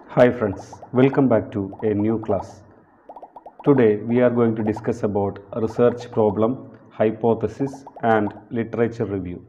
Hi friends, welcome back to a new class. Today we are going to discuss about research problem, hypothesis and literature review.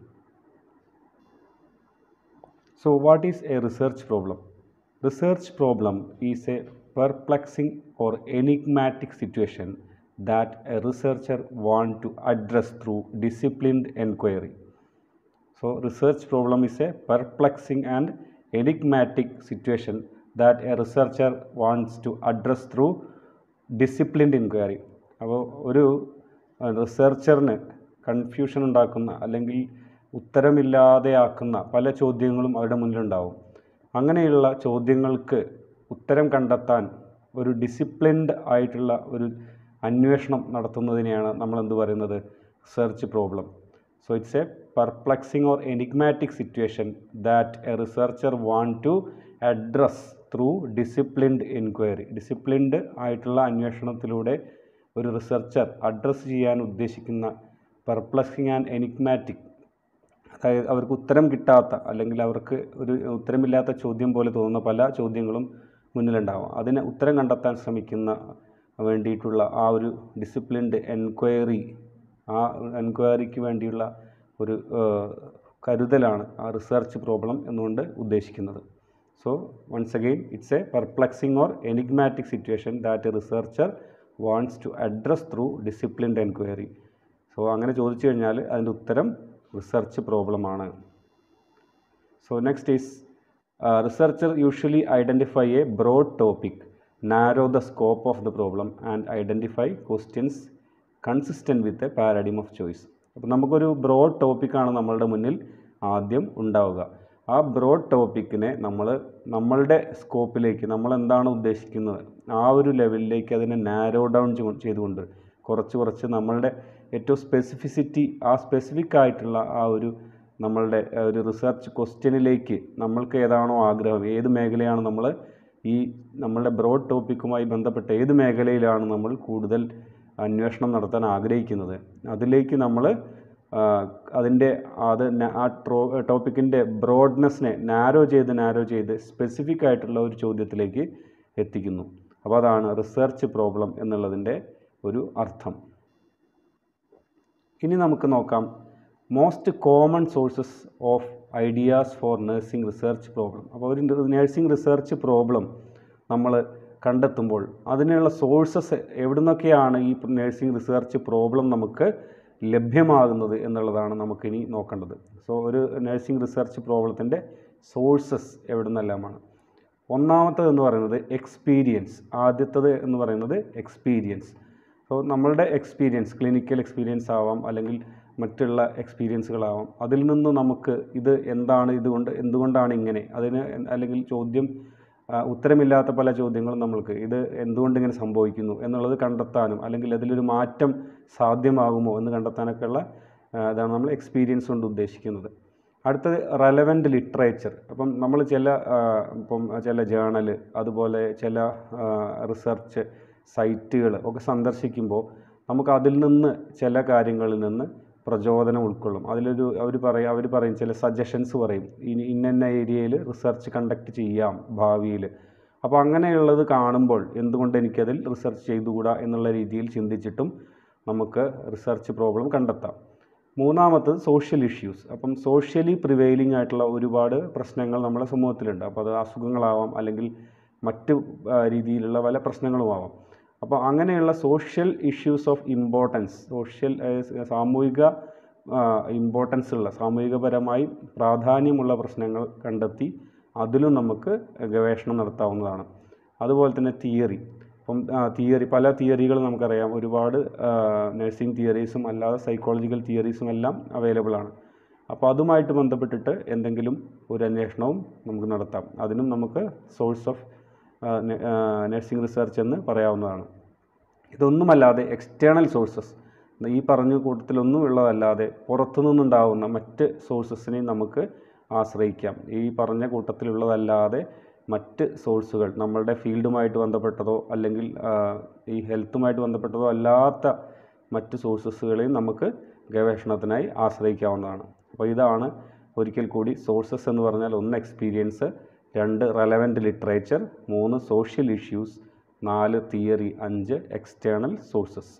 So what is a research problem? Research problem is a perplexing or enigmatic situation that a researcher want to address through disciplined inquiry. So, research problem is a perplexing and enigmatic situation that a researcher wants to address through disciplined inquiry. അപ്പോൾ ഒരു റിസർച്ചറിന് confusion ഉണ്ടാക്കുന്ന അല്ലെങ്കിൽ ഉത്തരമില്ലാതെയാക്കുന്ന പല ചോദ്യങ്ങളും അവരുടെ മുന്നിലുണ്ടാവും അങ്ങനെയുള്ള ചോദ്യങ്ങൾക്ക് ഉത്തരം കണ്ടെത്താൻ ഒരു ഡിസിപ്ലിൻഡ് ആയിട്ടുള്ള ഒരു അന്വേഷണം നടത്തുന്നതിനെയാണ് നമ്മൾ എന്ത് പറയുന്നത് research problem So it's a perplexing or enigmatic situation that a researcher want to address through disciplined inquiry. Disciplined ആയിട്ടുള്ള അന്വേഷണത്തിലൂടെ ഒരു റിസർച്ചർ അഡ്രസ്സ് ചെയ്യാൻ ഉദ്ദേശിക്കുന്ന പെർപ്ലക്സിങ് ആൻഡ് എനിഗ്മാറ്റിക് അതായത് അവർക്ക് ഉത്തരം കിട്ടാത്ത അല്ലെങ്കിൽ അവർക്ക് ഒരു ഉത്തരമില്ലാത്ത ചോദ്യം പോലെ തോന്നുന്ന പല ചോദ്യങ്ങളും മുന്നിലുണ്ടാവും അതിന് ഉത്തരം കണ്ടെത്താൻ ശ്രമിക്കുന്ന വേണ്ടിയിട്ടുള്ള ആ ഒരു ഡിസിപ്ലിൻഡ് എൻക്വയറി ആ എൻക്വയറിക്ക് വേണ്ടിയുള്ള ഒരു കരുതലാണ് ആ റിസർച്ച് പ്രോബ്ലം എന്നുകൊണ്ട് ഉദ്ദേശിക്കുന്നത് so once again it's a perplexing or enigmatic situation that a researcher wants to address through disciplined enquiry so അങ്ങനെ ചോദിച്ചു കഴിഞ്ഞാൽ അതിൻ്റെ ഉത്തരം റിസർച്ച് പ്രോബ്ലമാണ് so next is researcher usually identify a broad topic narrow the scope of the problem and identify questions consistent with a paradigm of choice അപ്പോൾ നമുക്കൊരു broad ടോപ്പിക്കാണ് നമ്മളുടെ മുന്നിൽ ആദ്യം ഉണ്ടാവുക ആ ബ്രോഡ് ടോപ്പിക്കിനെ നമ്മൾ നമ്മളുടെ സ്കോപ്പിലേക്ക് നമ്മൾ എന്താണ് ഉദ്ദേശിക്കുന്നത് ആ ഒരു ലെവലിലേക്ക് അതിനെ നാരോ ഡൗൺ ചെയ്തുകൊണ്ട് കുറച്ച് കുറച്ച് നമ്മളുടെ ഏറ്റവും സ്പെസിഫിസിറ്റി ആ സ്പെസിഫിക് ആയിട്ടുള്ള ആ ഒരു നമ്മളുടെ ഒരു റിസർച്ച് ക്വസ്റ്റ്യനിലേക്ക് നമ്മൾക്ക് ഏതാണോ ആഗ്രഹം ഏത് മേഖലയാണ് നമ്മൾ ഈ നമ്മളുടെ ബ്രോഡ് ടോപ്പിക്കുമായി ബന്ധപ്പെട്ട ഏത് മേഖലയിലാണ് നമ്മൾ കൂടുതൽ അന്വേഷണം നടത്താൻ ആഗ്രഹിക്കുന്നത് അതിലേക്ക് നമ്മൾ അതിൻ്റെ അത് ആ ട്രോ ടോപ്പിക്കിൻ്റെ ബ്രോഡ്നെസ്സിനെ നാരോ ചെയ്ത് നാരോ ചെയ്ത് സ്പെസിഫിക് ആയിട്ടുള്ള ഒരു ചോദ്യത്തിലേക്ക് എത്തിക്കുന്നു അപ്പോൾ അതാണ് റിസർച്ച് പ്രോബ്ലം എന്നുള്ളതിൻ്റെ ഒരു അർത്ഥം ഇനി നമുക്ക് നോക്കാം most common sources of ideas for nursing research problem അപ്പോൾ ഒരു നഴ്സിംഗ് റിസർച്ച് പ്രോബ്ലം നമ്മൾ കണ്ടെത്തുമ്പോൾ അതിനുള്ള സോഴ്സസ് എവിടെ നിന്നൊക്കെയാണ് ഈ നഴ്സിംഗ് റിസർച്ച് പ്രോബ്ലം നമുക്ക് ലഭ്യമാകുന്നത് എന്നുള്ളതാണ് നമുക്കിനി നോക്കേണ്ടത് സോ ഒരു നഴ്സിംഗ് റിസർച്ച് പ്രോബ്ലത്തിൻ്റെ സോഴ്സസ് എവിടെ നിന്നെല്ലാമാണ് ഒന്നാമത്തത് എന്ന് പറയുന്നത് എക്സ്പീരിയൻസ് ആദ്യത്തത് എന്ന് പറയുന്നത് എക്സ്പീരിയൻസ് സോ നമ്മളുടെ എക്സ്പീരിയൻസ് ക്ലിനിക്കൽ എക്സ്പീരിയൻസ് ആവാം അല്ലെങ്കിൽ മറ്റുള്ള എക്സ്പീരിയൻസുകളാവാം അതിൽ നിന്ന് നമുക്ക് ഇത് എന്താണ് ഇതുകൊണ്ട് എന്തുകൊണ്ടാണ് ഇങ്ങനെ അതിന് അല്ലെങ്കിൽ ചോദ്യം ഉത്തരമില്ലാത്ത പല ചോദ്യങ്ങളും നമ്മൾക്ക് ഇത് എന്തുകൊണ്ട് ഇങ്ങനെ സംഭവിക്കുന്നു എന്നുള്ളത് കണ്ടെത്താനും അല്ലെങ്കിൽ അതിലൊരു മാറ്റം സാധ്യമാകുമോ എന്ന് കണ്ടെത്താനൊക്കെയുള്ള ഇതാണ് നമ്മൾ എക്സ്പീരിയൻസ് കൊണ്ട് ഉദ്ദേശിക്കുന്നത് അടുത്തത് റെലവൻറ്റ് ലിറ്ററേച്ചർ അപ്പം നമ്മൾ ചില ഇപ്പം ചില ജേണൽ അതുപോലെ ചില റിസർച്ച് സൈറ്റുകൾ ഒക്കെ സന്ദർശിക്കുമ്പോൾ നമുക്ക് അതിൽ നിന്ന് ചില കാര്യങ്ങളിൽ നിന്ന് പ്രചോദനം ഉൾക്കൊള്ളും അതിലൊരു അവർ പറയും അവർ പറയും ചില സജഷൻസ് പറയും ഇനി ഇന്ന ഏരിയയിൽ റിസർച്ച് കണ്ടക്ട് ചെയ്യാം ഭാവിയിൽ അപ്പോൾ അങ്ങനെയുള്ളത് കാണുമ്പോൾ എന്തുകൊണ്ട് എനിക്കതിൽ റിസർച്ച് ചെയ്തുകൂടാ എന്നുള്ള രീതിയിൽ ചിന്തിച്ചിട്ടും നമുക്ക് റിസർച്ച് പ്രോബ്ലം കണ്ടെത്താം മൂന്നാമത്തത് സോഷ്യൽ ഇഷ്യൂസ് അപ്പം സോഷ്യലി പ്രിവെയിലിംഗ് ആയിട്ടുള്ള ഒരുപാട് പ്രശ്നങ്ങൾ നമ്മുടെ സമൂഹത്തിലുണ്ട് അപ്പോൾ അത് അസുഖങ്ങളാവാം അല്ലെങ്കിൽ മറ്റ് രീതിയിലുള്ള പല പ്രശ്നങ്ങളുമാവാം അപ്പോൾ അങ്ങനെയുള്ള social issues of importance social സാമൂഹിക ഇമ്പോർട്ടൻസ് ഉള്ള സാമൂഹികപരമായി പ്രാധാന്യമുള്ള പ്രശ്നങ്ങൾ കണ്ടെത്തി അതിലും നമുക്ക് ഗവേഷണം നടത്താവുന്നതാണ് അതുപോലെ തന്നെ തിയറി ഇപ്പം തിയറി പല തിയറികൾ നമുക്കറിയാം ഒരുപാട് നഴ്സിംഗ് തിയറീസും അല്ലാതെ സൈക്കോളജിക്കൽ തിയറീസും എല്ലാം അവൈലബിൾ ആണ് അപ്പോൾ അതുമായിട്ട് ബന്ധപ്പെട്ടിട്ട് എന്തെങ്കിലും ഒരു അന്വേഷണവും നമുക്ക് നടത്താം അതിനും നമുക്ക് സോഴ്സ് ഓഫ് നഴ്സിംഗ് റിസർച്ച് എന്ന് പറയാവുന്നതാണ് ഇതൊന്നുമല്ലാതെ എക്സ്റ്റേണൽ സോഴ്സസ് ഈ പറഞ്ഞ കൂട്ടത്തിലൊന്നും ഉള്ളതല്ലാതെ പുറത്തു നിന്നുണ്ടാകുന്ന മറ്റ് സോഴ്സസിനെയും നമുക്ക് ആശ്രയിക്കാം ഈ പറഞ്ഞ കൂട്ടത്തിലുള്ളതല്ലാതെ മറ്റ് സോഴ്സുകൾ നമ്മളുടെ ഫീൽഡുമായിട്ട് ബന്ധപ്പെട്ടതോ അല്ലെങ്കിൽ ഈ ഹെൽത്തുമായിട്ട് ബന്ധപ്പെട്ടതോ അല്ലാത്ത മറ്റ് സോഴ്സസുകളെയും നമുക്ക് ഗവേഷണത്തിനായി ആശ്രയിക്കാവുന്നതാണ് അപ്പോൾ ഇതാണ് ഒരിക്കൽ കൂടി സോഴ്സസ് എന്ന് പറഞ്ഞാൽ ഒന്ന് എക്സ്പീരിയൻസ് രണ്ട് റെലവൻറ്റ് ലിറ്ററേച്ചർ മൂന്ന് സോഷ്യൽ ഇഷ്യൂസ് നാല് തിയറി അഞ്ച് എക്സ്റ്റേണൽ സോഴ്സസ്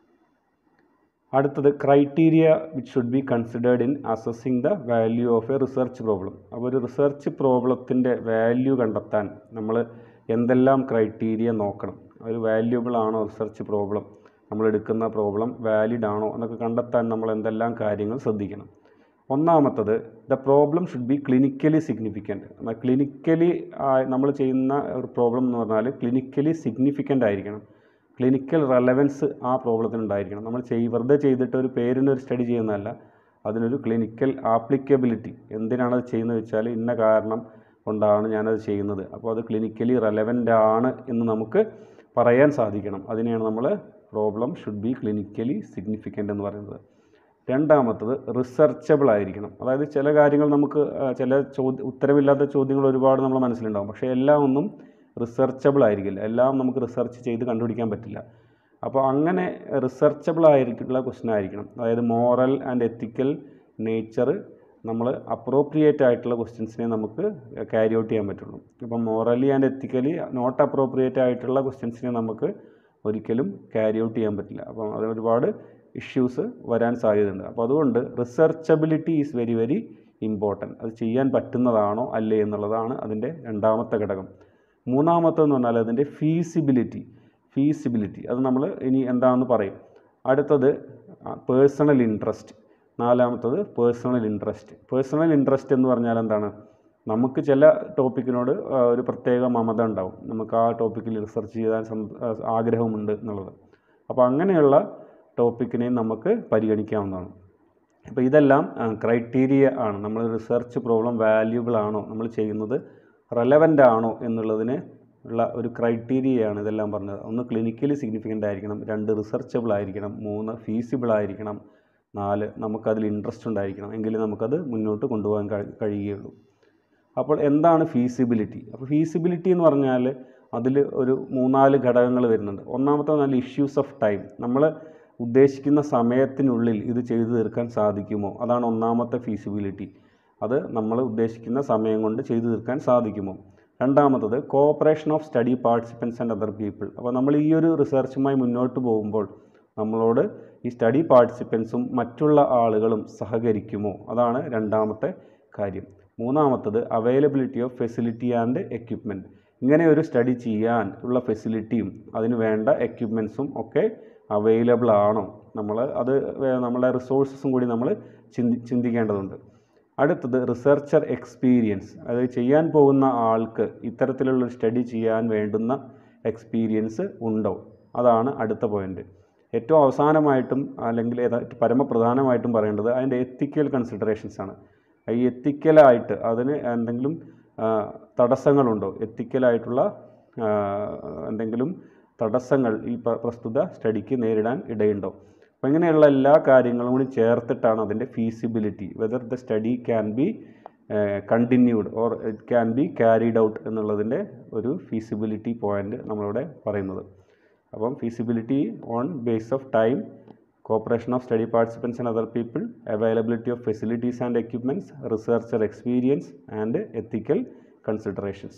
അടുത്തത് criteria which should be considered in assessing the value of a research problem അപ്പോൾ ഒരു റിസർച്ച് പ്രോബ്ലത്തിൻ്റെ വാല്യൂ കണ്ടെത്താൻ നമ്മൾ എന്തെല്ലാം ക്രൈറ്റീരിയ നോക്കണം ഒരു വാല്യൂബിൾ ആണോ റിസർച്ച് പ്രോബ്ലം നമ്മൾ എടുക്കുന്ന പ്രോബ്ലം വാലിഡ് ആണോ എന്നൊക്കെ കണ്ടെത്താൻ നമ്മൾ എന്തെല്ലാം കാര്യങ്ങൾ ശ്രദ്ധിക്കണം ഒന്നാമത്തത് the problem should be clinically significant എന്നാൽ ക്ലിനിക്കലി നമ്മൾ ചെയ്യുന്ന ഒരു പ്രോബ്ലം എന്ന് പറഞ്ഞാൽ ക്ലിനിക്കലി സിഗ്നിഫിക്കൻ്റ് ആയിരിക്കണം ക്ലിനിക്കൽ റെലവൻസ് ആ പ്രോബ്ലത്തിന് ഉണ്ടായിരിക്കണം നമ്മൾ ചെയ് വെറുതെ ചെയ്തിട്ട് ഒരു പേരിനൊരു സ്റ്റഡി ചെയ്യുന്നതല്ല അതിനൊരു ക്ലിനിക്കൽ ആപ്ലിക്കബിലിറ്റി എന്തിനാണ് അത് ചെയ്യുന്നത് വെച്ചാൽ ഇന്ന കാരണം കൊണ്ടാണ് ഞാനത് ചെയ്യുന്നത് അപ്പോൾ അത് ക്ലിനിക്കലി റെലവൻ്റ് ആണ് എന്ന് നമുക്ക് പറയാൻ സാധിക്കണം അതിനെയാണ് നമ്മൾ problem should be clinically significant എന്ന് പറയുന്നത് രണ്ടാമത്തത് റിസർച്ചബിൾ ആയിരിക്കണം അതായത് ചില കാര്യങ്ങൾ നമുക്ക് ആ, ചില ചോദ്യ ഉത്തരമില്ലാത്ത ചോദ്യങ്ങൾ ഒരുപാട് നമ്മുടെ മനസ്സിലുണ്ടാകും പക്ഷേ എല്ലാം ഒന്നും റിസർച്ചബിൾ ആയിരിക്കില്ല എല്ലാം നമുക്ക് റിസർച്ച് ചെയ്ത് കണ്ടുപിടിക്കാൻ പറ്റില്ല അപ്പോൾ അങ്ങനെ റിസർച്ചബിൾ ആയിട്ടുള്ള ക്വസ്റ്റ്യൻ ആയിരിക്കണം അതായത് മോറൽ ആൻഡ് എത്തിക്കൽ നേച്ചർ നമ്മൾ അപ്രോപ്രിയേറ്റ് ആയിട്ടുള്ള ക്വസ്റ്റ്യൻസിനെ നമുക്ക് ക്യാരി ഔട്ട് ചെയ്യാൻ പറ്റുള്ളൂ ഇപ്പം morally and ethically not appropriate ആയിട്ടുള്ള ക്വസ്റ്റ്യൻസിനെ നമുക്ക് ഒരിക്കലും ക്യാരി ഔട്ട് ചെയ്യാൻ പറ്റില്ല അപ്പം അത് ഒരുപാട് ഇഷ്യൂസ് വരാൻ സാധ്യതയുണ്ട് അപ്പോൾ അതുകൊണ്ട് researchability is very very important അത് ചെയ്യാൻ പറ്റുന്നതാണോ അല്ലേ എന്നുള്ളതാണ് അതിൻ്റെ രണ്ടാമത്തെ ഘടകം മൂന്നാമത്തെന്ന് പറഞ്ഞാൽ അതിൻ്റെ ഫീസിബിലിറ്റി ഫീസിബിലിറ്റി അത് നമ്മൾ ഇനി എന്താണെന്ന് പറയും അടുത്തത് പേഴ്സണൽ ഇൻട്രസ്റ്റ് നാലാമത്തത് പേഴ്സണൽ ഇൻട്രസ്റ്റ് പേഴ്സണൽ ഇൻട്രസ്റ്റ് എന്ന് പറഞ്ഞാൽ എന്താണ് നമുക്ക് ചില ടോപ്പിക്കിനോട് ആ, ഒരു പ്രത്യേക മമത ഉണ്ടാവും നമുക്ക് ആ ടോപ്പിക്കിൽ റിസർച്ച് ചെയ്യാൻ സം- ആ, ആഗ്രഹമുണ്ട് എന്നുള്ളത് അപ്പോൾ അങ്ങനെയുള്ള ടോപ്പിക്കിനെയും നമുക്ക് പരിഗണിക്കാവുന്നതാണ് അപ്പോൾ ഇതെല്ലാം ക്രൈറ്റീരിയ ആണ് നമ്മൾ റിസർച്ച് പ്രോബ്ലം വാല്യൂബിൾ ആണോ നമ്മൾ ചെയ്യുന്നത് റെലവൻ്റ് ആണോ എന്നുള്ളതിന് ഉള്ള ഒരു ക്രൈറ്റീരിയയാണ് ഇതെല്ലാം പറഞ്ഞത് ഒന്ന് ക്ലിനിക്കലി സിഗ്നിഫിക്കൻ്റ് ആയിരിക്കണം രണ്ട് റിസർച്ചബിൾ ആയിരിക്കണം മൂന്ന് ഫീസിബിൾ ആയിരിക്കണം നാല് നമുക്കതിൽ ഇൻട്രസ്റ്റ് ഉണ്ടായിരിക്കണം എങ്കിലേ നമുക്കത് മുന്നോട്ട് കൊണ്ടുപോകാൻ കഴി- കഴിയുകയുള്ളൂ അപ്പോൾ എന്താണ് ഫീസിബിലിറ്റി അപ്പോൾ ഫീസിബിലിറ്റി എന്ന് പറഞ്ഞാൽ അതിൽ ഒരു മൂന്നാല് ഘടകങ്ങൾ വരുന്നുണ്ട് ഒന്നാമത്തെ നല്ല ഇഷ്യൂസ് ഓഫ് ടൈം നമ്മൾ ഉദ്ദേശിക്കുന്ന സമയത്തിനുള്ളിൽ ഇത് ചെയ്തു തീർക്കാൻ സാധിക്കുമോ അതാണ് ഒന്നാമത്തെ ഫീസിബിലിറ്റി അത് നമ്മൾ ഉദ്ദേശിക്കുന്ന സമയം കൊണ്ട് ചെയ്തു തീർക്കാൻ സാധിക്കുമോ രണ്ടാമത്തത് cooperation of study participants and other people അപ്പോൾ നമ്മൾ ഈ ഒരു റിസർച്ചുമായി മുന്നോട്ട് പോകുമ്പോൾ നമ്മളോട് ഈ സ്റ്റഡി പാർട്ടിസിപ്പൻസും മറ്റുള്ള ആളുകളും സഹകരിക്കുമോ അതാണ് രണ്ടാമത്തെ കാര്യം മൂന്നാമത്തത് availability of facility and equipment ഇങ്ങനെ ഒരു സ്റ്റഡി ചെയ്യാൻ ഉള്ള ഫെസിലിറ്റിയും അതിന് വേണ്ട എക്യുപ്മെൻസും ഒക്കെ അവൈലബിൾ ആണോ നമ്മൾ അത് വേ- നമ്മളെ റിസോഴ്സസും കൂടി നമ്മൾ ചിന്തി ചിന്തിക്കേണ്ടതുണ്ട് അടുത്തത് റിസർച്ചർ എക്സ്പീരിയൻസ് അത് ചെയ്യാൻ പോകുന്ന ആൾക്ക് ഇത്തരത്തിലുള്ള സ്റ്റഡി ചെയ്യാൻ വേണ്ടുന്ന എക്സ്പീരിയൻസ് ഉണ്ടോ അതാണ് അടുത്ത പോയിന്റ് ഏറ്റവും അവസാനമായിട്ടും അല്ലെങ്കിൽ ഏതാ പരമപ്രധാനമായിട്ടും പറയേണ്ടത് അതിൻ്റെ എത്തിക്കൽ കൺസിഡറേഷൻസ് ആണ് ഈ എത്തിക്കലായിട്ട് അതിന് എന്തെങ്കിലും ആ, തടസ്സങ്ങളുണ്ടോ എത്തിക്കലായിട്ടുള്ള ആ, എന്തെങ്കിലും തടസ്സങ്ങൾ ഈ പ്ര- പ്രസ്തുത സ്റ്റഡിക്ക് നേരിടാൻ ഇടയുണ്ടോ അപ്പോൾ ഇങ്ങനെയുള്ള എല്ലാ കാര്യങ്ങളും കൂടി ചേർത്തിട്ടാണ് അതിൻ്റെ feasibility whether the study can be continued or it can be carried out എന്നുള്ളതിൻ്റെ ഒരു ഫീസിബിലിറ്റി പോയിൻ്റ് നമ്മളിവിടെ പറയുന്നത് അപ്പം feasibility on base of time cooperation of study participants and other people, availability of facilities and equipments, researcher experience, and ethical considerations.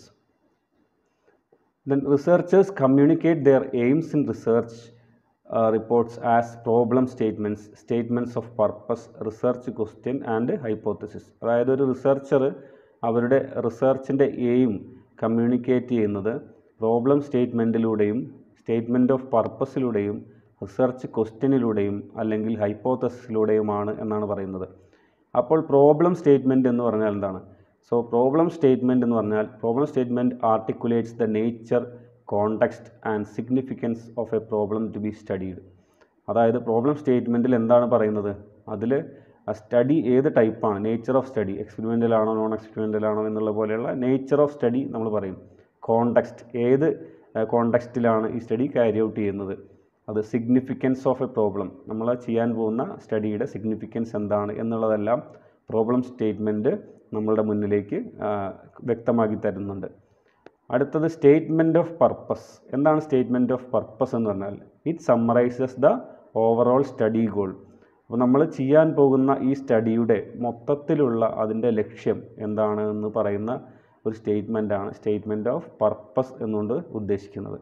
Then researchers communicate their aims in research uh, reports as problem statements, statements of purpose, research question and hypothesis. അതായത് ഒരു researcher അവരുടെ റിസർച്ചിൻ്റെ aim communicate ചെയ്യുന്നത് problem സ്റ്റേറ്റ്മെൻറ്റിലൂടെയും statement of പർപ്പസിലൂടെയും research ക്വസ്റ്റ്യനിലൂടെയും അല്ലെങ്കിൽ ഹൈപ്പോത്തസിലൂടെയുമാണ് എന്നാണ് പറയുന്നത് അപ്പോൾ പ്രോബ്ലം സ്റ്റേറ്റ്മെൻറ്റ് എന്ന് പറഞ്ഞാൽ എന്താണ് സോ പ്രോബ്ലം സ്റ്റേറ്റ്മെൻറ്റ് എന്ന് പറഞ്ഞാൽ problem statement articulates the nature context and significance of a problem to be studied അതായത് പ്രോബ്ലം സ്റ്റേറ്റ്മെൻറ്റിൽ എന്താണ് പറയുന്നത് അതിൽ സ്റ്റഡി ഏത് ടൈപ്പാണ് നേച്ചർ ഓഫ് സ്റ്റഡി എക്സ്പെരിമെൻ്റൽ ആണോ നോൺ എക്സ്പെരിമെൻ്റൽ ആണോ എന്നുള്ള പോലെയുള്ള നേച്ചർ ഓഫ് സ്റ്റഡി നമ്മൾ പറയും കോണ്ടെക്സ്റ്റ് ഏത് കോണ്ടെക്സ്റ്റിലാണ് ഈ സ്റ്റഡി ക്യാരി ഔട്ട് ചെയ്യുന്നത് അത് സിഗ്നിഫിക്കൻസ് ഓഫ് എ പ്രോബ്ലം നമ്മൾ ചെയ്യാൻ പോകുന്ന സ്റ്റഡിയുടെ സിഗ്നിഫിക്കൻസ് എന്താണ് എന്നുള്ളതെല്ലാം പ്രോബ്ലം സ്റ്റേറ്റ്മെൻറ്റ് നമ്മളുടെ മുന്നിലേക്ക് ആ, വ്യക്തമാക്കി തരുന്നുണ്ട് അടുത്തത് സ്റ്റേറ്റ്മെൻറ്റ് ഓഫ് പർപ്പസ് എന്താണ് സ്റ്റേറ്റ്മെൻറ്റ് ഓഫ് പർപ്പസ് എന്ന് പറഞ്ഞാൽ it summarises the overall study goal അപ്പോൾ നമ്മൾ ചെയ്യാൻ പോകുന്ന ഈ സ്റ്റഡിയുടെ മൊത്തത്തിലുള്ള അതിൻ്റെ ലക്ഷ്യം എന്താണ് എന്ന് പറയുന്ന ഒരു സ്റ്റേറ്റ്മെൻറ്റാണ് സ്റ്റേറ്റ്മെൻറ്റ് ഓഫ് പർപ്പസ് എന്നുകൊണ്ട് ഉദ്ദേശിക്കുന്നത്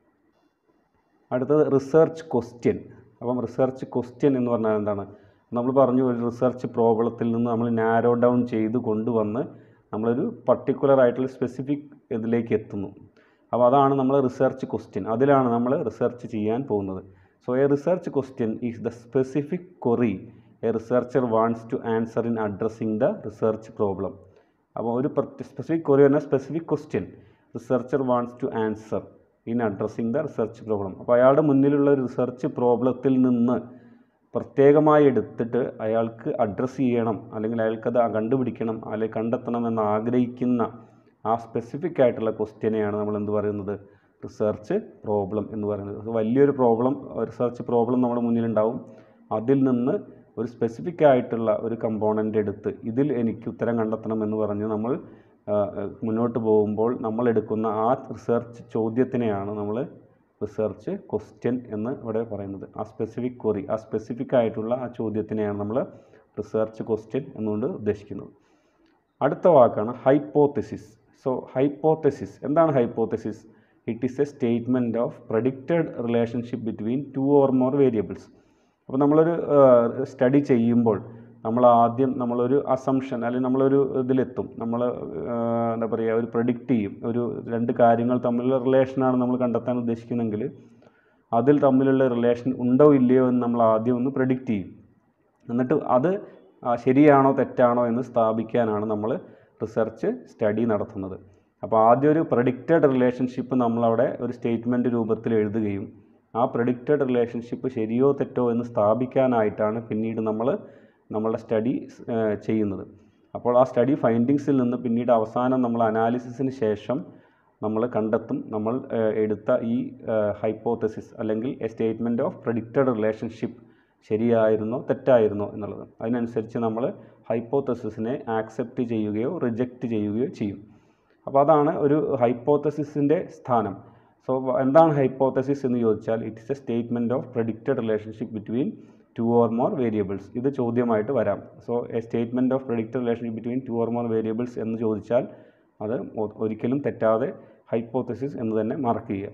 അടുത്തത് റിസർച്ച് ക്വസ്റ്റ്യൻ അപ്പം റിസർച്ച് ക്വസ്റ്റ്യൻ എന്ന് പറഞ്ഞാൽ എന്താണ് നമ്മൾ പറഞ്ഞു ഒരു റിസർച്ച് പ്രോബ്ലത്തിൽ നിന്ന് നമ്മൾ നാരോ ഡൗൺ ചെയ്ത് കൊണ്ടുവന്ന് നമ്മളൊരു പർട്ടിക്കുലർ ആയിട്ടുള്ള സ്പെസിഫിക് ഇതിലേക്ക് എത്തുന്നു അപ്പോൾ അതാണ് നമ്മൾ റിസർച്ച് ക്വസ്റ്റ്യൻ അതിലാണ് നമ്മൾ റിസർച്ച് ചെയ്യാൻ പോകുന്നത് so a research question is the specific query a researcher wants to answer in addressing the research problem അപ്പോൾ ഒരു സ്പെസിഫിക് കൊറി പറഞ്ഞാൽ specific question researcher wants to answer in addressing the research problem അപ്പോൾ അയാളുടെ മുന്നിലുള്ള ഒരു research പ്രോബ്ലത്തിൽ നിന്ന് പ്രത്യേകമായി എടുത്തിട്ട് അയാൾക്ക് അഡ്രസ്സ് ചെയ്യണം അല്ലെങ്കിൽ അയാൾക്കത് കണ്ടുപിടിക്കണം അല്ലെങ്കിൽ കണ്ടെത്തണം എന്ന് ആഗ്രഹിക്കുന്ന ആ സ്പെസിഫിക് ആയിട്ടുള്ള ക്വസ്റ്റ്യനെയാണ് നമ്മൾ എന്ത് പറയുന്നത് റിസർച്ച് പ്രോബ്ലം എന്ന് പറയുന്നത് അത് വലിയൊരു പ്രോബ്ലം റിസർച്ച് പ്രോബ്ലം നമ്മുടെ മുന്നിലുണ്ടാവും അതിൽ നിന്ന് ഒരു സ്പെസിഫിക് ആയിട്ടുള്ള ഒരു കമ്പോണൻ്റ് എടുത്ത് ഇതിൽ എനിക്ക് ഉത്തരം കണ്ടെത്തണം എന്ന് പറഞ്ഞ് നമ്മൾ ആ, മുന്നോട്ട് പോകുമ്പോൾ നമ്മൾ എടുക്കുന്ന ആ റിസർച്ച് ചോദ്യത്തിനെയാണ് നമ്മൾ റിസർച്ച് ക്വസ്റ്റ്യൻ എന്ന് ഇവിടെ പറയുന്നത് ആ സ്പെസിഫിക് ക്വറി ആ സ്പെസിഫിക് ആയിട്ടുള്ള ആ ചോദ്യത്തിനെയാണ് നമ്മൾ റിസർച്ച് ക്വസ്റ്റ്യൻ എന്നുകൊണ്ട് ഉദ്ദേശിക്കുന്നത് അടുത്ത വാക്കാണ് ഹൈപ്പോത്തസിസ് സോ ഹൈപ്പോത്തസിസ് എന്താണ് hypothesis it is a statement of predicted relationship between two or more variables അപ്പോൾ നമ്മളൊരു സ്റ്റഡി ചെയ്യുമ്പോൾ നമ്മൾ ആദ്യം നമ്മളൊരു അസംഷൻ അല്ലെങ്കിൽ നമ്മളൊരു ഇതിലെത്തും നമ്മൾ എന്താ പറയുക ഒരു പ്രഡിക്റ്റ് ചെയ്യും ഒരു രണ്ട് കാര്യങ്ങൾ തമ്മിലുള്ള റിലേഷനാണ് നമ്മൾ കണ്ടെത്താൻ ഉദ്ദേശിക്കുന്നെങ്കിൽ അതിൽ തമ്മിലുള്ള റിലേഷൻ ഉണ്ടോ ഇല്ലയോ എന്ന് നമ്മൾ ആദ്യം ഒന്ന് പ്രഡിക്റ്റ് ചെയ്യും എന്നിട്ട് അത് ആ, ശരിയാണോ തെറ്റാണോ എന്ന് സ്ഥാപിക്കാനാണ് നമ്മൾ റിസർച്ച് സ്റ്റഡി നടത്തുന്നത് അപ്പോൾ ആദ്യം ഒരു പ്രഡിക്റ്റഡ് റിലേഷൻഷിപ്പ് നമ്മളവിടെ ഒരു സ്റ്റേറ്റ്മെൻറ്റ് രൂപത്തിൽ എഴുതുകയും ആ പ്രഡിക്റ്റഡ് റിലേഷൻഷിപ്പ് ശരിയോ തെറ്റോ എന്ന് സ്ഥാപിക്കാനായിട്ടാണ് പിന്നീട് നമ്മൾ നമ്മളുടെ സ്റ്റഡി ചെയ്യുന്നത് അപ്പോൾ ആ സ്റ്റഡി ഫൈൻഡിങ്സിൽ നിന്ന് പിന്നീട് അവസാനം നമ്മൾ അനാലിസിസിന് ശേഷം നമ്മൾ കണ്ടെത്തും നമ്മൾ ഏഹ്, എടുത്ത ഈ ഹൈപ്പോത്തസിസ് അല്ലെങ്കിൽ a statement of predicted relationship ശരിയായിരുന്നോ തെറ്റായിരുന്നോ എന്നുള്ളത് അതിനനുസരിച്ച് നമ്മൾ ഹൈപ്പോത്തസിസിനെ ആക്സെപ്റ്റ് ചെയ്യുകയോ റിജക്റ്റ് ചെയ്യുകയോ ചെയ്യും അപ്പോൾ അതാണ് ഒരു ഹൈപ്പോത്തസിസിൻ്റെ സ്ഥാനം സോ എന്താണ് ഹൈപ്പോത്തസിസ് എന്ന് ചോദിച്ചാൽ it's a statement of predicted relationship between two or more variables ഇത് ചോദ്യമായിട്ട് വരാം so a statement of predicted relationship between two or more variables എന്ന് ചോദിച്ചാൽ അത് ഒ- ഒരിക്കലും തെറ്റാതെ ഹൈപ്പോത്തസിസ് എന്ന് തന്നെ മാർക്ക് ചെയ്യുക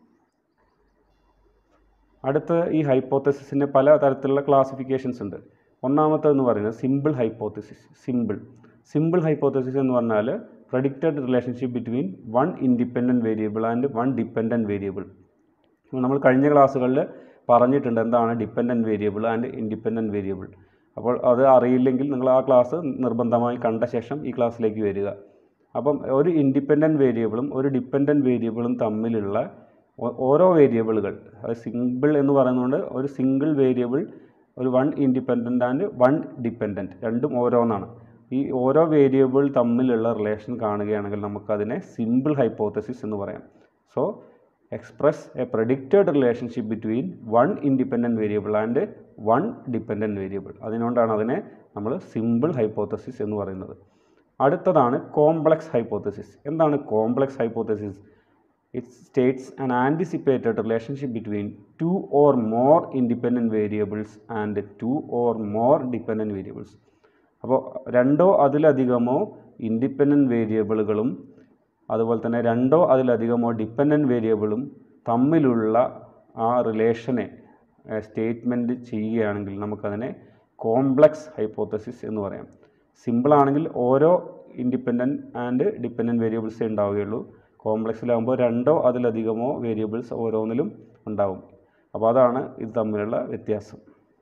അടുത്ത ഈ ഹൈപ്പോത്തസിസിന് പല തരത്തിലുള്ള ക്ലാസിഫിക്കേഷൻസ് ഉണ്ട് ഒന്നാമത്തേന്ന് പറയുന്നത് simple hypothesis simple simple hypothesis എന്ന് പറഞ്ഞാൽ predicted relationship between one independent variable and one dependent variable നമ്മൾ കഴിഞ്ഞ ക്ലാസ്സുകളിൽ പറഞ്ഞിട്ടുണ്ട് എന്താണ് dependent variable and independent variable അപ്പോൾ അത് അറിയില്ലെങ്കിൽ നിങ്ങൾ ആ ക്ലാസ് നിർബന്ധമായി കണ്ട ശേഷം ഈ ക്ലാസ്സിലേക്ക് വരിക അപ്പം ഒരു ഇൻഡിപെൻഡൻറ്റ് വേരിയബിളും ഒരു ഡിപ്പെൻഡൻറ്റ് വേരിയബിളും തമ്മിലുള്ള ഓ- ഓരോ വേരിയബിളുകൾ അത് സിമ്പിൾ എന്ന് പറയുന്നതുകൊണ്ട് ഒരു സിംഗിൾ വേരിയബിൾ ഒരു one independent and one dependent രണ്ടും ഓരോന്നാണ് ഈ ഓരോ വേരിയബിൾ തമ്മിലുള്ള റിലേഷൻ കാണുകയാണെങ്കിൽ നമുക്കതിനെ സിമ്പിൾ ഹൈപ്പോത്തസിസ് എന്ന് പറയാം so express a predicted relationship between one independent variable and one dependent variable അതിനുകൊണ്ടാണ് അതിനെ നമ്മൾ സിമ്പിൾ ഹൈപ്പോത്തസിസ് എന്ന് പറയുന്നത് അടുത്തതാണ് കോംപ്ലക്സ് ഹൈപ്പോത്തസിസ് എന്താണ് complex hypothesis it states an anticipated relationship between two or more independent variables and two or more dependent variables അപ്പോൾ രണ്ടോ അതിലധികമോ ഇൻഡിപെൻഡൻറ്റ് വേരിയബിളുകളും അതുപോലെ തന്നെ രണ്ടോ അതിലധികമോ ഡിപ്പെൻഡൻറ്റ് വേരിയബിളും തമ്മിലുള്ള ആ റിലേഷനെ സ്റ്റേറ്റ്മെൻറ്റ് ചെയ്യുകയാണെങ്കിൽ നമുക്കതിനെ കോംപ്ലക്സ് ഹൈപ്പോത്തസിസ് എന്ന് പറയാം സിമ്പിളാണെങ്കിൽ ഓരോ ഇൻഡിപെൻഡൻറ്റ് ആൻഡ് ഡിപ്പെൻഡൻറ്റ് വേരിയബിൾസേ ഉണ്ടാവുകയുള്ളൂ കോംപ്ലക്സിലാകുമ്പോൾ രണ്ടോ അതിലധികമോ വേരിയബിൾസ് ഓരോന്നിലും ഉണ്ടാവും അപ്പോൾ അതാണ് ഇത് തമ്മിലുള്ള വ്യത്യാസം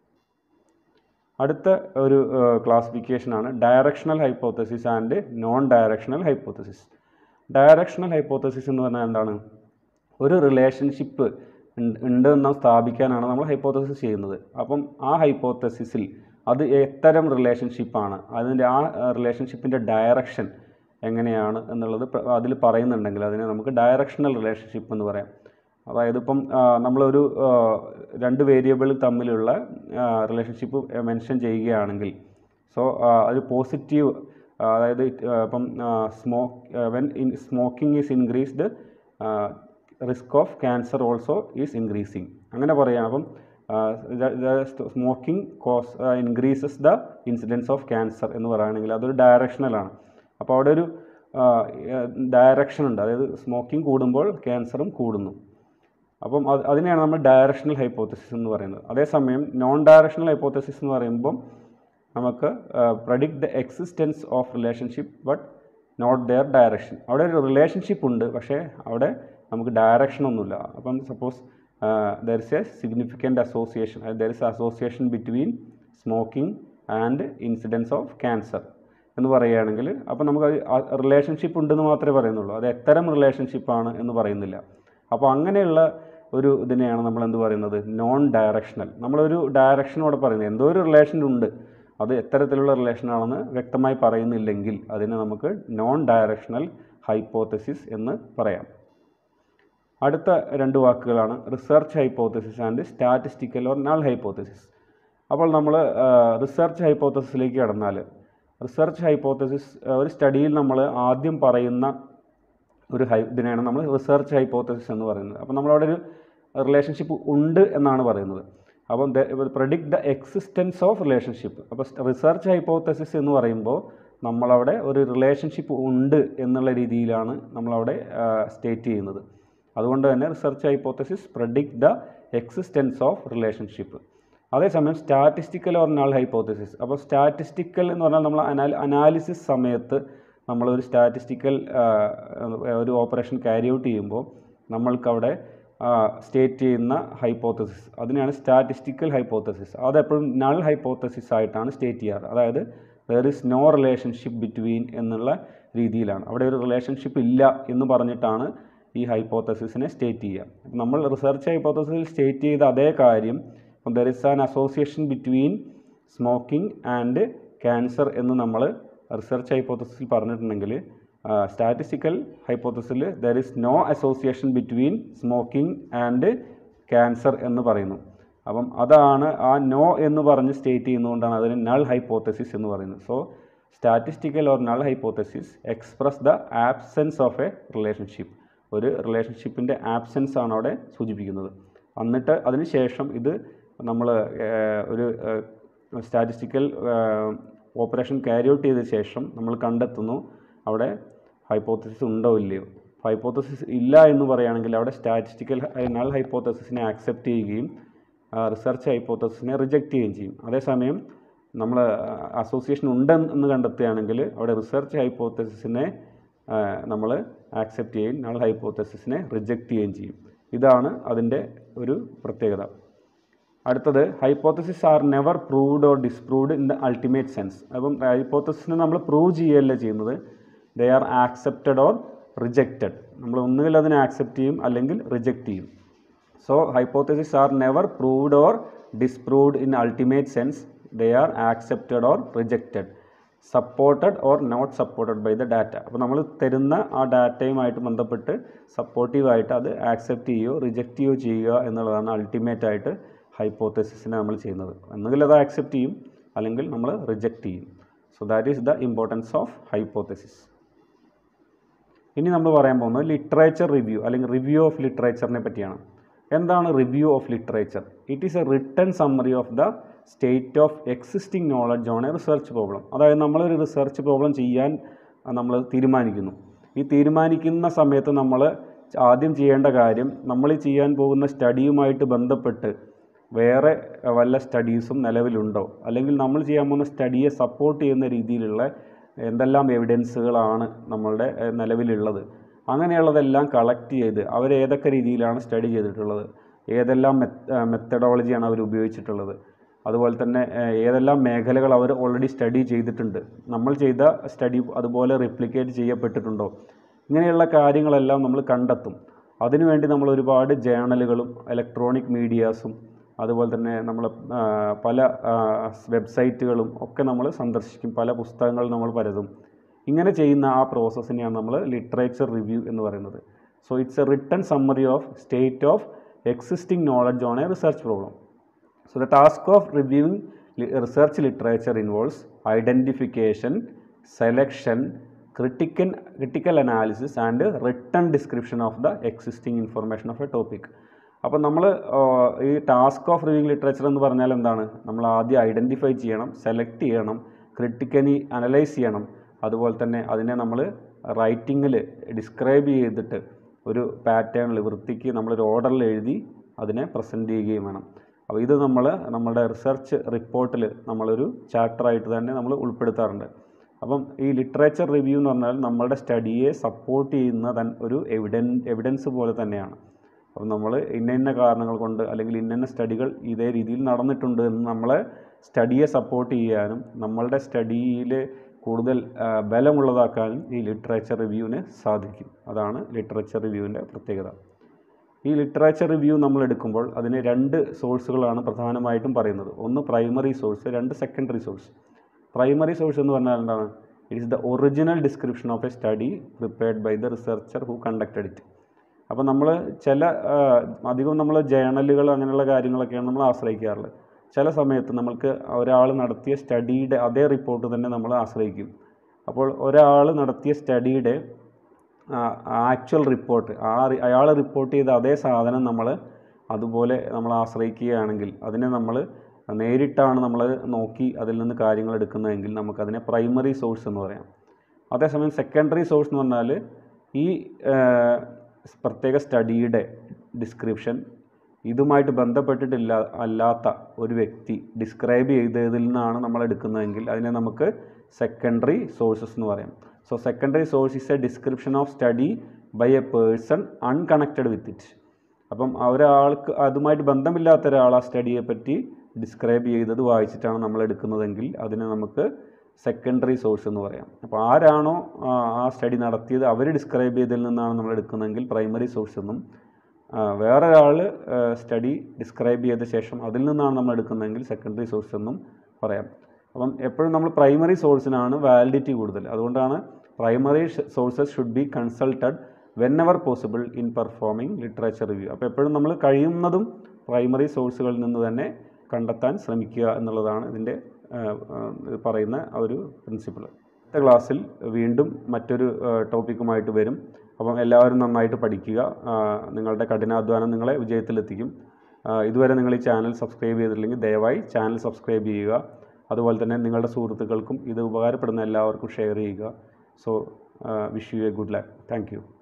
അടുത്ത ഒരു ക്ലാസിഫിക്കേഷനാണ് directional hypothesis and non directional hypothesis directional hypothesis എന്ന് പറഞ്ഞാൽ എന്താണ് ഒരു റിലേഷൻഷിപ്പ് ഉണ്ട് എന്ന് സ്ഥാപിക്കാനാണ് നമ്മൾ ഹൈപ്പോത്തസിസ് ചെയ്യുന്നത് അപ്പം ആ ഹൈപ്പോത്തസിസിൽ അത് എത്തരം റിലേഷൻഷിപ്പാണ് അതിൻ്റെ ആ റിലേഷൻഷിപ്പിൻ്റെ ഡയറക്ഷൻ എങ്ങനെയാണ് എന്നുള്ളത് പ്ര- അതിൽ പറയുന്നുണ്ടെങ്കിൽ അതിനെ നമുക്ക് ഡയറക്ഷണൽ റിലേഷൻഷിപ്പ് എന്ന് പറയാം അതായത് ഇപ്പം ആ, നമ്മളൊരു ആ, രണ്ട് വേരിയബിൾ തമ്മിലുള്ള റിലേഷൻഷിപ്പ് മെൻഷൻ ചെയ്യുകയാണെങ്കിൽ സോ അത് പോസിറ്റീവ് അതായത് it, ആ, ഇപ്പം smoke when in smoking is increased risk of cancer also is increasing അങ്ങനെ പറയാം അപ്പം smoking cause increases the incidence of cancer എന്ന് പറയുകയാണെങ്കിൽ അതൊരു ഡയറക്ഷണലാണ് അപ്പോൾ അവിടെ ഒരു ഡയറക്ഷൻ ഉണ്ട് അതായത് സ്മോക്കിംഗ് കൂടുമ്പോൾ ക്യാൻസറും കൂടുന്നു അപ്പം അത് അതിനെയാണ് നമ്മൾ ഡയറക്ഷണൽ ഹൈപ്പോത്തസിസ് എന്ന് പറയുന്നത് അതേസമയം നോൺ ഡയറക്ഷണൽ ഹൈപ്പോത്തസിസ് എന്ന് പറയുമ്പം നമുക്ക് predict the existence of relationship but not their direction അവിടെ ഒരു റിലേഷൻഷിപ്പ് ഉണ്ട് പക്ഷേ അവിടെ നമുക്ക് ഡയറക്ഷൻ ഒന്നുമില്ല അപ്പം suppose there is a significant association there is association between smoking and incidence of cancer എന്ന് പറയുകയാണെങ്കിൽ അപ്പോൾ നമുക്ക് റിലേഷൻഷിപ്പ് ഉണ്ടെന്ന് മാത്രമേ പറയുന്നുള്ളൂ അത് എത്തരം റിലേഷൻഷിപ്പാണ് എന്ന് പറയുന്നില്ല അപ്പോൾ അങ്ങനെയുള്ള ഒരു ഇതിനെയാണ് നമ്മൾ എന്ത് പറയുന്നത് നോൺ ഡയറക്ഷണൽ നമ്മളൊരു ഡയറക്ഷനോടെ പറയുന്നത് എന്തോ ഒരു റിലേഷൻ ഉണ്ട് അത് എത്തരത്തിലുള്ള റിലേഷനാണെന്ന് വ്യക്തമായി പറയുന്നില്ലെങ്കിൽ അതിനെ നമുക്ക് നോൺ ഡയറക്ഷണൽ ഹൈപ്പോത്തസിസ് എന്ന് പറയാം അടുത്ത രണ്ട് വാക്കുകളാണ് research hypothesis and statistical or null hypothesis അപ്പോൾ നമ്മൾ റിസർച്ച് ഹൈപ്പോത്തസിസിലേക്ക് കടന്നാൽ റിസർച്ച് ഹൈപ്പോത്തസിസ് ഒരു സ്റ്റഡിയിൽ നമ്മൾ ആദ്യം പറയുന്ന ഒരു ഹൈ ഇതിനെയാണ് നമ്മൾ റിസർച്ച് ഹൈപ്പോത്തസിസ് എന്ന് പറയുന്നത് അപ്പോൾ നമ്മളവിടെ ഒരു റിലേഷൻഷിപ്പ് ഉണ്ട് എന്നാണ് പറയുന്നത് അപ്പം predict the existence of relationship അപ്പോൾ റിസർച്ച് ഹൈപ്പോത്തസിസ് എന്ന് പറയുമ്പോൾ നമ്മളവിടെ ഒരു റിലേഷൻഷിപ്പ് ഉണ്ട് എന്നുള്ള രീതിയിലാണ് നമ്മളവിടെ സ്റ്റേറ്റ് ചെയ്യുന്നത് അതുകൊണ്ട് തന്നെ research hypothesis predict the existence of relationship അതേസമയം സ്റ്റാറ്റിസ്റ്റിക്കൽ ഓർ നൾ ഹൈപ്പോത്തസിസ് അപ്പോൾ സ്റ്റാറ്റിസ്റ്റിക്കൽ എന്ന് പറഞ്ഞാൽ നമ്മൾ അനാൽ അനാലിസിസ് സമയത്ത് നമ്മളൊരു സ്റ്റാറ്റിസ്റ്റിക്കൽ ഒരു ഓപ്പറേഷൻ ക്യാരി ഔട്ട് ചെയ്യുമ്പോൾ നമ്മൾക്കവിടെ സ്റ്റേറ്റ് ചെയ്യുന്ന ഹൈപ്പോത്തസിസ് അതിനെയാണ് സ്റ്റാറ്റിസ്റ്റിക്കൽ ഹൈപ്പോത്തസിസ് അതെപ്പോഴും നൾ ഹൈപ്പോത്തസിസ് ആയിട്ടാണ് സ്റ്റേറ്റ് ചെയ്യാറ് അതായത് there is no relationship between എന്നുള്ള രീതിയിലാണ് അവിടെ ഒരു റിലേഷൻഷിപ്പ് ഇല്ല എന്ന് പറഞ്ഞിട്ടാണ് ഈ ഹൈപ്പോത്തസിസിനെ സ്റ്റേറ്റ് ചെയ്യുക അപ്പം നമ്മൾ റിസർച്ച് ഹൈപ്പോത്തസിസിൽ സ്റ്റേറ്റ് ചെയ്ത അതേ കാര്യം ഇപ്പം there is an association between smoking and cancer എന്ന് നമ്മൾ റിസർച്ച് ഹൈപ്പോത്തസിസിൽ പറഞ്ഞിട്ടുണ്ടെങ്കിൽ സ്റ്റാറ്റിസ്റ്റിക്കൽ ഹൈപ്പോത്തസിൽ there is no association between smoking and cancer എന്ന് പറയുന്നു അപ്പം അതാണ് ആ നോ എന്ന് പറഞ്ഞ് സ്റ്റേറ്റ് ചെയ്യുന്നതുകൊണ്ടാണ് അതിന് നൾ ഹൈപ്പോത്തസിസ് എന്ന് പറയുന്നത് so statistical or null hypothesis express the absence of a relationship ഒരു റിലേഷൻഷിപ്പിൻ്റെ ആബ്സെൻസ് ആണ് അവിടെ സൂചിപ്പിക്കുന്നത് എന്നിട്ട് അതിന് ശേഷം ഇത് നമ്മൾ ഒരു സ്റ്റാറ്റിസ്റ്റിക്കൽ ഓപ്പറേഷൻ ക്യാരി ഔട്ട് ചെയ്ത ശേഷം നമ്മൾ കണ്ടെത്തുന്നു അവിടെ ഹൈപ്പോത്തസിസ് ഉണ്ടോ ഇല്ലയോ ഹൈപ്പോത്തസിസ് ഇല്ല എന്ന് പറയുകയാണെങ്കിൽ അവിടെ സ്റ്റാറ്റിസ്റ്റിക്കൽ നൾ ഹൈപ്പോത്തസിസിനെ ആക്സെപ്റ്റ് ചെയ്യുകയും റിസർച്ച് ഹൈപ്പോത്തസിസിനെ റിജക്റ്റ് ചെയ്യുകയും ചെയ്യും അതേസമയം നമ്മൾ അസോസിയേഷൻ ഉണ്ടെന്ന് കണ്ടെത്തുകയാണെങ്കിൽ അവിടെ റിസർച്ച് ഹൈപ്പോത്തസിസിനെ നമ്മൾ ആക്സെപ്റ്റ് ചെയ്യുകയും നൾ ഹൈപ്പോത്തസിസിനെ റിജക്റ്റ് ചെയ്യുകയും ചെയ്യും ഇതാണ് അതിൻ്റെ ഒരു പ്രത്യേകത അടുത്തത് hypothesis are never proved or disproved in the ultimate sense അപ്പം ഹൈപ്പോത്തസിനെ നമ്മൾ പ്രൂവ് ചെയ്യുകയല്ല ചെയ്യുന്നത് they are accepted or rejected നമ്മൾ ഒന്നുകിൽ അതിനെ ആക്സെപ്റ്റ് ചെയ്യും അല്ലെങ്കിൽ റിജക്റ്റ് ചെയ്യും so hypothesis are never proved or disproved in ultimate sense they are accepted or rejected supported or not supported by the data അപ്പോൾ നമ്മൾ തരുന്ന ആ ഡാറ്റയുമായിട്ട് ബന്ധപ്പെട്ട് സപ്പോർട്ടീവായിട്ട് അത് ആക്സെപ്റ്റ് ചെയ്യുകയോ റിജക്റ്റ് ചെയ്യുകയോ ചെയ്യുക എന്നുള്ളതാണ് അൾട്ടിമേറ്റ് ആയിട്ട് ഹൈപ്പോത്തസിസിനെ നമ്മൾ ചെയ്യുന്നത് ഒന്നുകിൽ അത് ആക്സെപ്റ്റ് ചെയ്യും അല്ലെങ്കിൽ നമ്മൾ റിജക്റ്റ് ചെയ്യും so that is the importance of hypothesis ഇനി നമ്മൾ പറയാൻ പോകുന്നത് ലിറ്ററേച്ചർ റിവ്യൂ അല്ലെങ്കിൽ റിവ്യൂ ഓഫ് ലിറ്ററേച്ചറിനെ പറ്റിയാണ് എന്താണ് review of literature it is a written summary of the state of existing knowledge on a research problem അതായത് നമ്മളൊരു റിസർച്ച് പ്രോബ്ലം ചെയ്യാൻ നമ്മൾ തീരുമാനിക്കുന്നു ഈ തീരുമാനിക്കുന്ന സമയത്ത് നമ്മൾ ആദ്യം ചെയ്യേണ്ട കാര്യം നമ്മൾ ചെയ്യാൻ പോകുന്ന സ്റ്റഡിയുമായിട്ട് ബന്ധപ്പെട്ട് വേറെ വല്ല സ്റ്റഡീസും നിലവിലുണ്ടോ അല്ലെങ്കിൽ നമ്മൾ ചെയ്യാൻ പോകുന്ന സ്റ്റഡിയെ സപ്പോർട്ട് ചെയ്യുന്ന രീതിയിലുള്ള എന്തെല്ലാം എവിഡൻസുകളാണ് നമ്മളുടെ നിലവിലുള്ളത് അങ്ങനെയുള്ളതെല്ലാം കളക്ട് ചെയ്ത് അവർ ഏതൊക്കെ രീതിയിലാണ് സ്റ്റഡി ചെയ്തിട്ടുള്ളത് ഏതെല്ലാം മെത്തഡോളജിയാണ് അവർ ഉപയോഗിച്ചിട്ടുള്ളത് അതുപോലെ തന്നെ ഏതെല്ലാം മേഖലകൾ അവർ ഓൾറെഡി സ്റ്റഡി ചെയ്തിട്ടുണ്ട് നമ്മൾ ചെയ്ത സ്റ്റഡി അതുപോലെ റിപ്ലിക്കേറ്റ് ചെയ്യപ്പെട്ടിട്ടുണ്ടോ ഇങ്ങനെയുള്ള കാര്യങ്ങളെല്ലാം നമ്മൾ കണ്ടെത്തും അതിനുവേണ്ടി നമ്മൾ ഒരുപാട് ജേണലുകളും ഇലക്ട്രോണിക് മീഡിയാസും അതുപോലെ തന്നെ നമ്മൾ പല വെബ്സൈറ്റുകളും ഒക്കെ നമ്മൾ സന്ദർശിക്കും പല പുസ്തകങ്ങൾ നമ്മൾ പരതും ഇങ്ങനെ ചെയ്യുന്ന ആ പ്രോസസ്സിനെയാണ് നമ്മൾ ലിറ്ററേച്ചർ റിവ്യൂ എന്ന് പറയുന്നത് so it's a written summary of state of existing knowledge on a research problem So the task of reviewing li- research literature involves identification, selection, critical, critical analysis and written description of the existing information of a topic. അപ്പോൾ നമ്മൾ ഈ task of റിവിങ് literature എന്ന് പറഞ്ഞാൽ എന്താണ് നമ്മൾ ആദ്യം identify ചെയ്യണം select ചെയ്യണം ക്രിട്ടിക്കലി അനലൈസ് ചെയ്യണം അതുപോലെ തന്നെ അതിനെ നമ്മൾ റൈറ്റിങ്ങിൽ ഡിസ്ക്രൈബ് ചെയ്തിട്ട് ഒരു പാറ്റേണിൽ വൃത്തിക്ക് നമ്മളൊരു ഓർഡറിൽ എഴുതി അതിനെ പ്രസൻറ്റ് ചെയ്യുകയും വേണം അപ്പോൾ ഇത് നമ്മൾ നമ്മുടെ റിസർച്ച് റിപ്പോർട്ടിൽ നമ്മളൊരു ചാപ്റ്ററായിട്ട് തന്നെ നമ്മൾ ഉൾപ്പെടുത്താറുണ്ട് അപ്പം ഈ ലിറ്ററേച്ചർ റിവ്യൂ എന്ന് പറഞ്ഞാൽ നമ്മളുടെ സ്റ്റഡിയെ സപ്പോർട്ട് ചെയ്യുന്ന തൻ ഒരു എവിഡൻ എവിഡൻസ് പോലെ തന്നെയാണ് അപ്പം നമ്മൾ ഇന്ന ഇന്ന കാരണങ്ങൾ കൊണ്ട് അല്ലെങ്കിൽ ഇന്ന ഇന്ന സ്റ്റഡികൾ ഇതേ രീതിയിൽ നടന്നിട്ടുണ്ട് എന്ന് നമ്മളെ സ്റ്റഡിയെ സപ്പോർട്ട് ചെയ്യാനും നമ്മളുടെ സ്റ്റഡിയിൽ കൂടുതൽ ആ, ബലമുള്ളതാക്കാനും ഈ ലിറ്ററേച്ചർ റിവ്യൂവിന് സാധിക്കും അതാണ് ലിറ്ററേച്ചർ റിവ്യൂവിൻ്റെ പ്രത്യേകത ഈ ലിറ്ററേച്ചർ റിവ്യൂ നമ്മൾ എടുക്കുമ്പോൾ അതിന് രണ്ട് സോഴ്സുകളാണ് പ്രധാനമായിട്ടും പറയുന്നത് ഒന്ന് പ്രൈമറി സോഴ്സ് രണ്ട് സെക്കൻഡറി സോഴ്സ് പ്രൈമറി സോഴ്സ് എന്ന് പറഞ്ഞാൽ എന്താണ് it is the original description of a study prepared by the researcher who conducted it അപ്പോൾ നമ്മൾ ചില ആ, അധികം നമ്മൾ ജേണലുകൾ അങ്ങനെയുള്ള കാര്യങ്ങളൊക്കെയാണ് നമ്മൾ ആശ്രയിക്കാറുള്ളത് ചില സമയത്ത് നമ്മൾക്ക് ഒരാൾ നടത്തിയ സ്റ്റഡിയുടെ അതേ റിപ്പോർട്ട് തന്നെ നമ്മൾ ആശ്രയിക്കും അപ്പോൾ ഒരാൾ നടത്തിയ സ്റ്റഡിയുടെ ആക്ച്വൽ റിപ്പോർട്ട് ആ അയാൾ റിപ്പോർട്ട് ചെയ്ത അതേ സാധനം നമ്മൾ അതുപോലെ നമ്മൾ ആശ്രയിക്കുകയാണെങ്കിൽ അതിനെ നമ്മൾ നേരിട്ടാണ് നമ്മൾ നോക്കി അതിൽ നിന്ന് കാര്യങ്ങൾ എടുക്കുന്നതെങ്കിൽ നമുക്കതിനെ പ്രൈമറി സോഴ്സ് എന്ന് പറയാം അതേസമയം സെക്കൻഡറി സോഴ്സ് എന്ന് പറഞ്ഞാൽ ഈ ആ, പ്രത്യേക സ്റ്റഡിയുടെ ഡിസ്ക്രിപ്ഷൻ ഇതുമായിട്ട് ബന്ധപ്പെട്ടിട്ടില്ല അല്ലാത്ത ഒരു വ്യക്തി ഡിസ്ക്രൈബ് ചെയ്തതിൽ നിന്നാണ് നമ്മൾ എടുക്കുന്നതെങ്കിൽ അതിനെ നമുക്ക് സെക്കൻഡറി സോഴ്സസ് എന്ന് പറയാം so secondary source is a description of study by a person unconnected with it അപ്പം ആ ഒരാൾക്ക് അതുമായിട്ട് ബന്ധമില്ലാത്ത ഒരാൾ ആ സ്റ്റഡിയെ പറ്റി ഡിസ്ക്രൈബ് ചെയ്തത് വായിച്ചിട്ടാണ് നമ്മൾ എടുക്കുന്നതെങ്കിൽ അതിനെ നമുക്ക് സെക്കൻഡറി സോഴ്സ് എന്ന് പറയാം അപ്പോൾ ആരാണോ ആ, ആ സ്റ്റഡി നടത്തിയത് അവർ ഡിസ്ക്രൈബ് ചെയ്തതിൽ നിന്നാണ് നമ്മൾ എടുക്കുന്നതെങ്കിൽ പ്രൈമറി സോഴ്സ് എന്നും ആ, വേറൊരാൾ സ്റ്റഡി ഡിസ്ക്രൈബ് ചെയ്ത ശേഷം അതിൽ നിന്നാണ് നമ്മൾ എടുക്കുന്നതെങ്കിൽ സെക്കൻഡറി സോഴ്സ് എന്നും പറയാം അപ്പം എപ്പോഴും നമ്മൾ പ്രൈമറി സോഴ്സിനാണ് വാലിഡിറ്റി കൂടുതൽ അതുകൊണ്ടാണ് primary sources should be consulted whenever possible in performing literature review അപ്പോൾ എപ്പോഴും നമ്മൾ കഴിയുന്നതും പ്രൈമറി സോഴ്സുകളിൽ നിന്ന് തന്നെ കണ്ടെത്താൻ ശ്രമിക്കുക എന്നുള്ളതാണ് ഇതിൻ്റെ ആ, ആ, പറയുന്ന ആ ഒരു പ്രിൻസിപ്പിൾ അടുത്ത ക്ലാസ്സിൽ വീണ്ടും മറ്റൊരു ടോപ്പിക്കുമായിട്ട് വരും അപ്പം എല്ലാവരും നന്നായിട്ട് പഠിക്കുക ആ, നിങ്ങളുടെ കഠിനാധ്വാനം നിങ്ങളെ വിജയത്തിലെത്തിക്കും ആ, ഇതുവരെ നിങ്ങൾ ഈ ചാനൽ സബ്സ്ക്രൈബ് ചെയ്തിട്ടില്ലെങ്കിൽ ദയവായി ചാനൽ സബ്സ്ക്രൈബ് ചെയ്യുക അതുപോലെ തന്നെ നിങ്ങളുടെ സുഹൃത്തുക്കൾക്കും ഇത് ഉപകാരപ്പെടുന്ന എല്ലാവർക്കും ഷെയർ ചെയ്യുക so wish you a good luck thank U